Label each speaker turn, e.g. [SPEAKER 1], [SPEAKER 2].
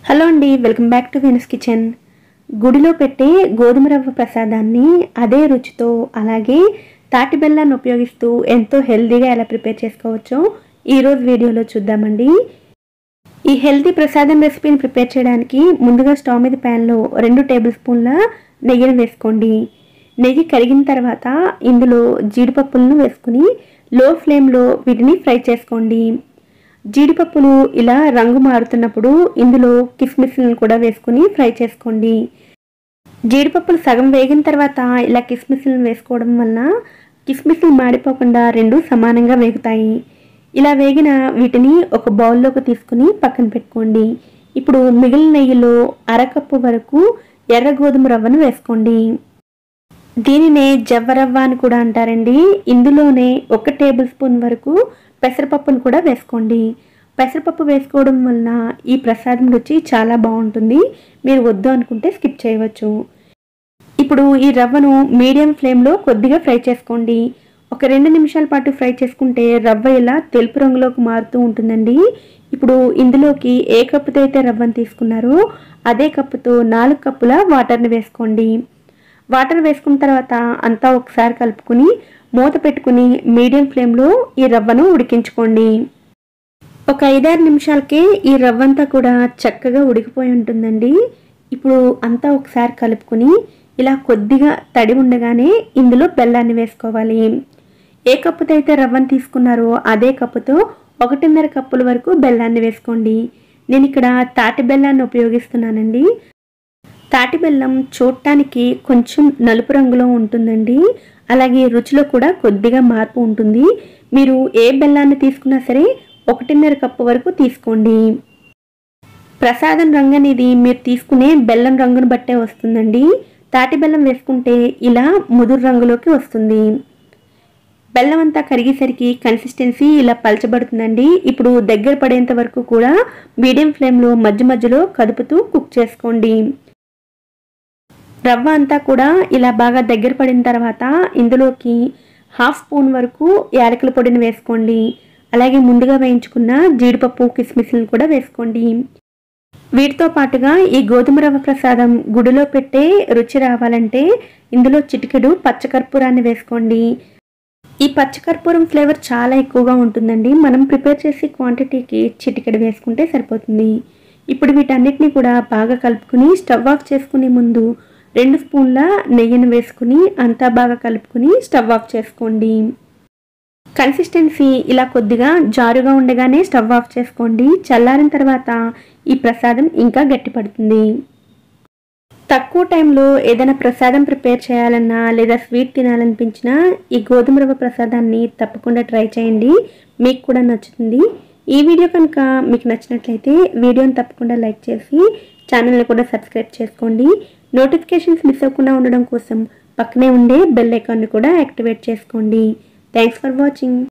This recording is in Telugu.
[SPEAKER 1] హలో అండి welcome back to Venus kitchen గుడిలో పెట్టే గోధుమ రవ్వ ప్రసాదాన్ని అదే రుచితో అలాగే తాటి బెల్లాన్ని ఉపయోగిస్తూ ఎంతో హెల్తీగా ఎలా ప్రిపేర్ చేసుకోవచ్చో ఈరోజు వీడియోలో చూద్దామండి ఈ హెల్తీ ప్రసాదం రెసిపీని ప్రిపేర్ చేయడానికి ముందుగా స్టవ్ మీద ప్యాన్లో రెండు టేబుల్ స్పూన్ల నెయ్యిని వేసుకోండి నెయ్యి కరిగిన తర్వాత ఇందులో జీడిపప్పులను వేసుకుని లో ఫ్లేమ్లో వీటిని ఫ్రై చేసుకోండి జీడిపప్పులు ఇలా రంగు మారుతున్నప్పుడు ఇందులో కిస్మిస్లను కూడా వేసుకుని ఫ్రై చేసుకోండి జీడిపప్పులు సగం వేగిన తర్వాత ఇలా కిస్మిస్లను వేసుకోవడం వలన కిస్మిస్లు మాడిపోకుండా రెండు సమానంగా వేగుతాయి ఇలా వేగిన వీటిని ఒక బౌల్లోకి తీసుకుని పక్కన పెట్టుకోండి ఇప్పుడు మిగిలిన నెయ్యిలో అరకప్పు వరకు ఎర్ర గోధుమ రవ్వను వేసుకోండి దీనినే జవ్వరవ్వ అని కూడా అంటారండి ఇందులోనే ఒక టేబుల్ స్పూన్ వరకు పెసరపప్పును కూడా వేసుకోండి పెసరపప్పు వేసుకోవడం వలన ఈ ప్రసాదం రుచి చాలా బాగుంటుంది మీరు వద్దు అనుకుంటే స్కిప్ చేయవచ్చు ఇప్పుడు ఈ రవ్వను మీడియం ఫ్లేమ్లో కొద్దిగా ఫ్రై చేసుకోండి ఒక రెండు నిమిషాల పాటు ఫ్రై చేసుకుంటే రవ్వ ఇలా తెలుపు రంగులోకి మారుతూ ఉంటుందండి ఇప్పుడు ఇందులోకి ఏ కప్పుతో అయితే రవ్వను తీసుకున్నారో అదే కప్పుతో నాలుగు కప్పుల వాటర్ని వేసుకోండి వాటర్ వేసుకున్న తర్వాత అంతా ఒకసారి కలుపుకుని మూత పెట్టుకుని మీడియం ఫ్లేమ్లో ఈ రవ్వను ఉడికించుకోండి ఒక ఐదారు నిమిషాలకే ఈ రవ్వంతా కూడా చక్కగా ఉడికిపోయి ఉంటుందండి ఇప్పుడు అంతా ఒకసారి కలుపుకుని ఇలా కొద్దిగా తడి ఉండగానే ఇందులో బెల్లాన్ని వేసుకోవాలి ఏ కప్పుతో అయితే రవ్వను తీసుకున్నారో అదే కప్పుతో ఒకటిన్నర కప్పుల వరకు బెల్లాన్ని వేసుకోండి నేను ఇక్కడ తాటి బెల్లాన్ని ఉపయోగిస్తున్నానండి తాటి బెల్లం చూడటానికి కొంచెం నలుపు రంగులో ఉంటుందండి అలాగే రుచిలో కూడా కొద్దిగా మార్పు ఉంటుంది మీరు ఏ బెల్లాన్ని తీసుకున్నా సరే ఒకటిన్నర కప్పు వరకు తీసుకోండి ప్రసాదం రంగు అనేది మీరు తీసుకునే బెల్లం రంగును బట్టే వస్తుందండి తాటి బెల్లం వేసుకుంటే ఇలా ముదురు రంగులోకి వస్తుంది బెల్లం అంతా కరిగేసరికి కన్సిస్టెన్సీ ఇలా పలచబడుతుందండి ఇప్పుడు దగ్గర పడేంత వరకు కూడా మీడియం ఫ్లేమ్లో మధ్య మధ్యలో కదుపుతూ కుక్ చేసుకోండి రవ్వ అంతా కూడా ఇలా బాగా దగ్గర పడిన తర్వాత ఇందులోకి హాఫ్ స్పూన్ వరకు యాలకుల పొడిని వేసుకోండి అలాగే ముందుగా వేయించుకున్న జీడిపప్పు కిస్మిస్లను కూడా వేసుకోండి వీటితో పాటుగా ఈ గోధుమ రవ్వ ప్రసాదం గుడిలో పెట్టే రుచి రావాలంటే ఇందులో చిటికెడు పచ్చకర్పూరాన్ని వేసుకోండి ఈ పచ్చకర్పూరం ఫ్లేవర్ చాలా ఎక్కువగా ఉంటుందండి మనం ప్రిపేర్ చేసే క్వాంటిటీకి చిటికెడు వేసుకుంటే సరిపోతుంది ఇప్పుడు వీటన్నిటిని కూడా బాగా కలుపుకుని స్టవ్ ఆఫ్ చేసుకునే ముందు రెండు స్పూన్ల నెయ్యిని వేసుకుని అంతా బాగా కలుపుకుని స్టవ్ ఆఫ్ చేసుకోండి కన్సిస్టెన్సీ ఇలా కొద్దిగా జారుగా ఉండగానే స్టవ్ ఆఫ్ చేసుకోండి చల్లారిన తర్వాత ఈ ప్రసాదం ఇంకా గట్టిపడుతుంది తక్కువ టైంలో ఏదైనా ప్రసాదం ప్రిపేర్ చేయాలన్నా లేదా స్వీట్ తినాలనిపించినా ఈ గోధుమ రవ్వ ప్రసాదాన్ని తప్పకుండా ట్రై చేయండి మీకు కూడా నచ్చుతుంది ఈ వీడియో కనుక మీకు నచ్చినట్లయితే వీడియోని తప్పకుండా లైక్ చేసి ఛానల్ని కూడా సబ్స్క్రైబ్ చేసుకోండి నోటిఫికేషన్స్ మిస్ అవ్వకుండా ఉండడం కోసం పక్కనే ఉండే బెల్ ఐకాన్ని కూడా యాక్టివేట్ చేసుకోండి థ్యాంక్స్ ఫర్ వాచింగ్